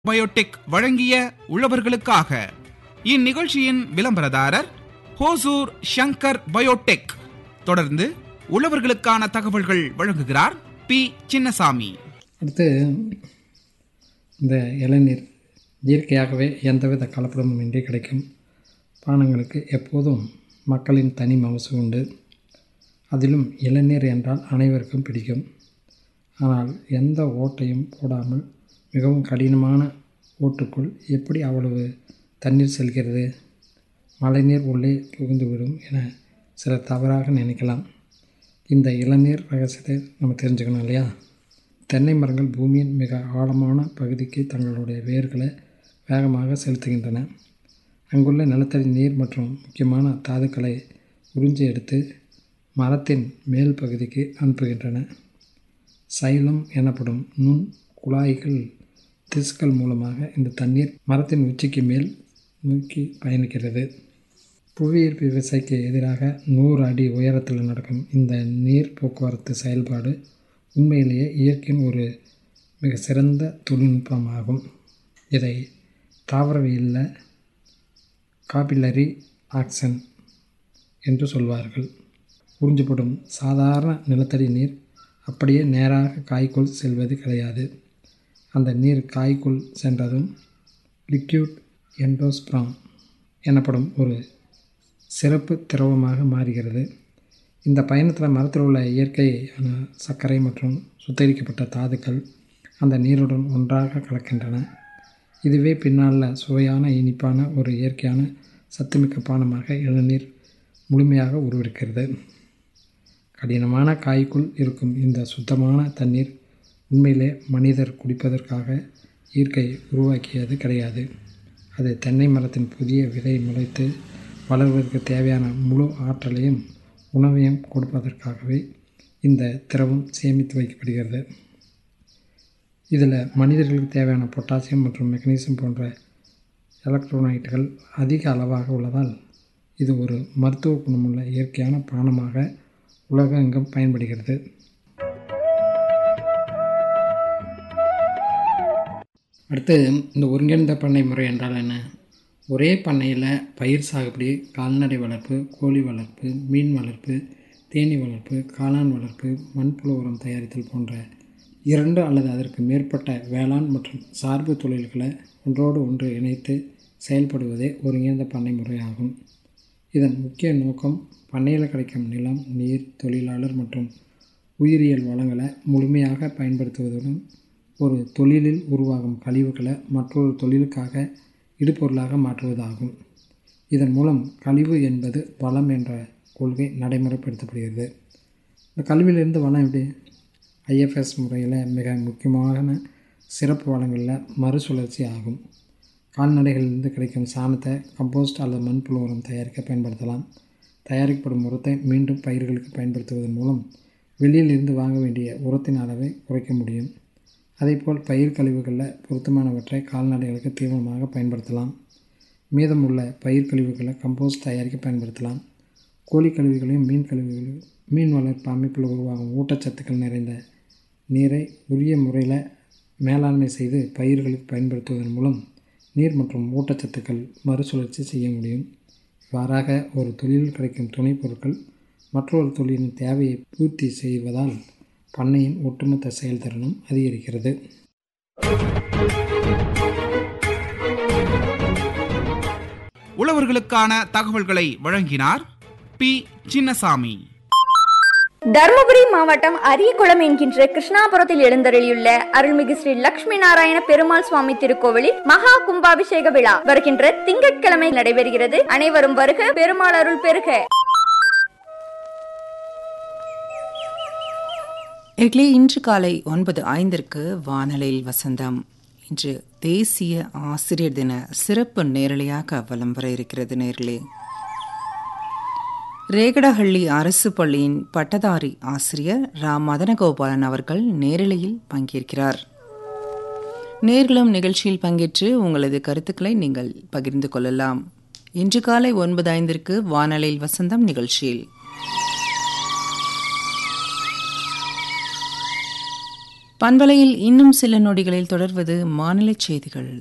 Biotech வழங்கிய உழவர்களுக்காக இந்நிகழ்ச்சியின் விளம்பரதாரர் ஹோசூர் ஷங்கர் பயோடெக் தொடர்ந்து உழவர்களுக்கான தகவல்கள் வழங்குகிறார் பி சின்னசாமி அடுத்து இந்த இளநீர் இயற்கையாகவே எந்தவித கலப்படமும் இன்றி கிடைக்கும் பானங்களுக்கு எப்போதும் மக்களின் தனி மவசு உண்டு அதிலும் இளநீர் என்றால் அனைவருக்கும் பிடிக்கும் ஆனால் எந்த ஓட்டையும் போடாமல் மிகவும் கடினமான ஓட்டுக்குள் எப்படி அவ்வளவு தண்ணீர் செல்கிறது மழைநீர் உள்ளே புகுந்துவிடும் என சிலர் தவறாக நினைக்கலாம் இந்த இளநீர் ரகசியத்தை நம்ம தெரிஞ்சுக்கணும் இல்லையா தென்னை மரங்கள் பூமியின் மிக ஆழமான பகுதிக்கு தங்களுடைய வேர்களை வேகமாக செலுத்துகின்றன அங்குள்ள நிலத்தடி நீர் மற்றும் முக்கியமான தாதுக்களை உறிஞ்சி எடுத்து மரத்தின் மேல் பகுதிக்கு அனுப்புகின்றன சைலம் எனப்படும் நுண் குழாய்கள் திசுக்கள் மூலமாக இந்த தண்ணீர் மரத்தின் உச்சிக்கு மேல் நோக்கி பயணிக்கிறது புவியீர்ப்பு விசைக்கு எதிராக நூறு அடி உயரத்தில் நடக்கும் இந்த நீர் போக்குவரத்து செயல்பாடு உண்மையிலேயே இயற்கையின் ஒரு மிக சிறந்த தொழில்நுட்பமாகும் இதை தாவரவியலில் காபிலரி ஆக்சன் என்று சொல்வார்கள் உறிஞ்சப்படும் சாதாரண நிலத்தடி நீர் அப்படியே நேராக காய்க்குள் செல்வது கிடையாது அந்த நீர் காய்க்குள் சென்றதும் லிக்யூட் எண்டோஸ்பிராம் எனப்படும் ஒரு சிறப்பு திரவமாக மாறுகிறது இந்த பயணத்தில் மரத்தில் உள்ள இயற்கையான சர்க்கரை மற்றும் சுத்தரிக்கப்பட்ட தாதுக்கள் அந்த நீருடன் ஒன்றாக கலக்கின்றன இதுவே பின்னால் சுவையான இனிப்பான ஒரு இயற்கையான சத்துமிக்க பானமாக இளநீர் முழுமையாக உருவெடுக்கிறது கடினமான காய்க்குள் இருக்கும் இந்த சுத்தமான தண்ணீர் உண்மையிலே மனிதர் குடிப்பதற்காக இயற்கை உருவாக்கியது கிடையாது அது தென்னை மரத்தின் புதிய விதை முளைத்து வளர்வதற்கு தேவையான முழு ஆற்றலையும் உணவையும் கொடுப்பதற்காகவே இந்த திரவம் சேமித்து வைக்கப்படுகிறது இதில் மனிதர்களுக்கு தேவையான பொட்டாசியம் மற்றும் மெக்னீசியம் போன்ற எலக்ட்ரோனைட்டுகள் அதிக அளவாக உள்ளதால் இது ஒரு மருத்துவ குணமுள்ள இயற்கையான பானமாக உலகெங்கும் பயன்படுகிறது அடுத்து இந்த ஒருங்கிணைந்த பண்ணை முறை என்றால் என்ன ஒரே பண்ணையில் பயிர் சாகுபடி கால்நடை வளர்ப்பு கோழி வளர்ப்பு மீன் வளர்ப்பு தேனீ வளர்ப்பு காளான் வளர்ப்பு மண்புழு உரம் தயாரித்தல் போன்ற இரண்டு அல்லது அதற்கு மேற்பட்ட வேளாண் மற்றும் சார்பு தொழில்களை ஒன்றோடு ஒன்று இணைத்து செயல்படுவதே ஒருங்கிணைந்த பண்ணை முறையாகும் இதன் முக்கிய நோக்கம் பண்ணையில் கிடைக்கும் நிலம் நீர் தொழிலாளர் மற்றும் உயிரியல் வளங்களை முழுமையாக பயன்படுத்துவதுடன் ஒரு தொழிலில் உருவாகும் கழிவுகளை மற்றொரு தொழிலுக்காக இடுபொருளாக மாற்றுவதாகும் இதன் மூலம் கழிவு என்பது வளம் என்ற கொள்கை நடைமுறைப்படுத்தப்படுகிறது இந்த கல்வியிலிருந்து வளம் எப்படி ஐஎஃப்எஸ் முறையில் மிக முக்கியமான சிறப்பு வளங்களில் மறுசுழற்சி ஆகும் கால்நடைகளிலிருந்து கிடைக்கும் சாணத்தை கம்போஸ்ட் அல்லது மண்புழு உரம் தயாரிக்க பயன்படுத்தலாம் தயாரிக்கப்படும் உரத்தை மீண்டும் பயிர்களுக்கு பயன்படுத்துவதன் மூலம் வெளியிலிருந்து வாங்க வேண்டிய உரத்தின் அளவை குறைக்க முடியும் அதேபோல் பயிர் கழிவுகளில் பொருத்தமானவற்றை கால்நடைகளுக்கு தீவிரமாக பயன்படுத்தலாம் மீதமுள்ள பயிர் கழிவுகளை கம்போஸ்ட் தயாரிக்க பயன்படுத்தலாம் கோழி கழிவுகளையும் மீன் கழிவுகளையும் மீன் வளர்ப்பு அமைப்பில் உருவாகும் ஊட்டச்சத்துக்கள் நிறைந்த நீரை உரிய முறையில் மேலாண்மை செய்து பயிர்களுக்கு பயன்படுத்துவதன் மூலம் நீர் மற்றும் ஊட்டச்சத்துக்கள் மறுசுழற்சி செய்ய முடியும் இவ்வாறாக ஒரு தொழிலில் கிடைக்கும் துணைப் பொருட்கள் மற்றொரு தொழிலின் தேவையை பூர்த்தி செய்வதால் பண்ணையின் ஒட்டுமொத்த செயல்திறனும் அதிகரிக்கிறது உழவர்களுக்கான தகவல்களை வழங்கினார் பி சின்னசாமி தருமபுரி மாவட்டம் அரியகுளம் என்கின்ற கிருஷ்ணாபுரத்தில் எழுந்தருளியுள்ள அருள்மிகு ஸ்ரீ லட்சுமி நாராயண பெருமாள் சுவாமி திருக்கோவிலில் மகா கும்பாபிஷேக விழா வருகின்ற திங்கட்கிழமை நடைபெறுகிறது அனைவரும் வருக பெருமாள் அருள் பெருக இட்லி இன்று காலை ஒன்பது ஐந்திற்கு வானலில் வசந்தம் இன்று தேசிய ஆசிரியர் தின சிறப்பு நேரலையாக வலம் வர இருக்கிறது நேர்களே ரேகடஹள்ளி அரசு பள்ளியின் பட்டதாரி ஆசிரியர் ரா மதனகோபாலன் அவர்கள் நேரலையில் பங்கேற்கிறார் நேர்களும் நிகழ்ச்சியில் பங்கேற்று உங்களது கருத்துக்களை நீங்கள் பகிர்ந்து கொள்ளலாம் இன்று காலை ஒன்பது ஐந்திற்கு வானலில் வசந்தம் நிகழ்ச்சியில் பண்பலையில் இன்னும் சில நொடிகளில் தொடர்வது மாநில செய்திகள்